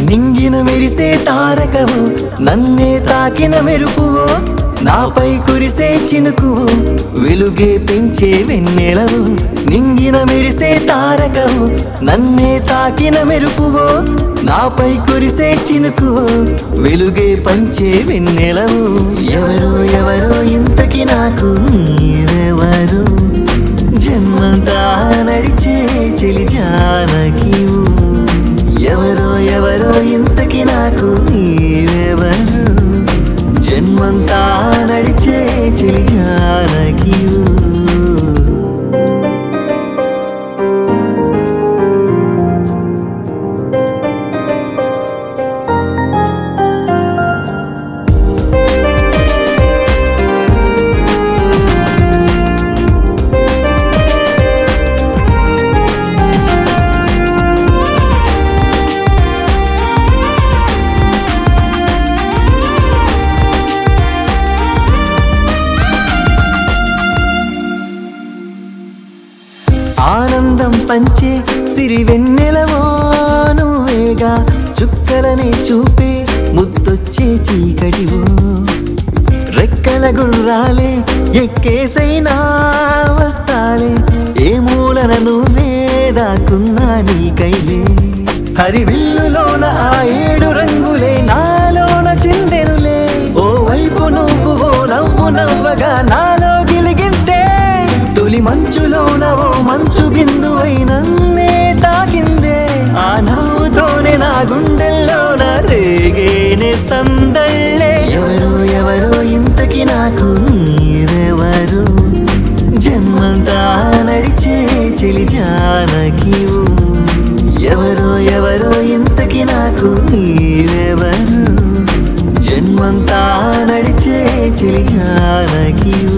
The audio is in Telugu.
నింగిన మెరిసే తారకవు నన్నే తాకిన మెరుపువో నాపై కురిసే చినుకువు వెలుగే పెంచే వెన్నెలవు నింగిన మెరిసే తారకవు నన్నే తాకిన మెరుపువో నాపై కురిసే చినుకువు వెలుగే పంచే వెన్నెలవు ఎవరు ఎవరు ఇంతకి నాకు నీవెవరు జన్మంతా నడిచే చెలి జానకివు ఎవరో ఎవరో ఇంతకి నాకు నీవెవరు జన్మంతా నడిచే చెలి జానకివు ఆనందం పంచే సిరి వెన్నెలవో నువ్వేగా చుక్కలనే చూపే ముద్దొచ్చే చీకటివో రెక్కల గుర్రాలే ఎక్కేసైనా వస్తాలే ఏ మూలన నువ్వే దాక్కున్నా నీ కైలే హరివిల్లులోన ఆ ఏడు రంగులే నాలోన చిందెనులే ఓ వైపు నువ్వు ఓ నవ్వు నవ్వగా నాలో గిలిగింతే తొలి మంచులోన ఓ మంచు బిందువై నన్నే తాకిందే ఆ నవ్వుతోనే నా గుండెల్లోన రేగేనే సందళ్ళే ఎవరు ఎవరు ఇంతకి నాకు నీవెవరు జన్మంతా నడిచే చెలి జానకివు ఎవరో ఎవరో ఇంతకి నాకు నీవెవరు జన్మంతా నడిచే చెలి జానకివు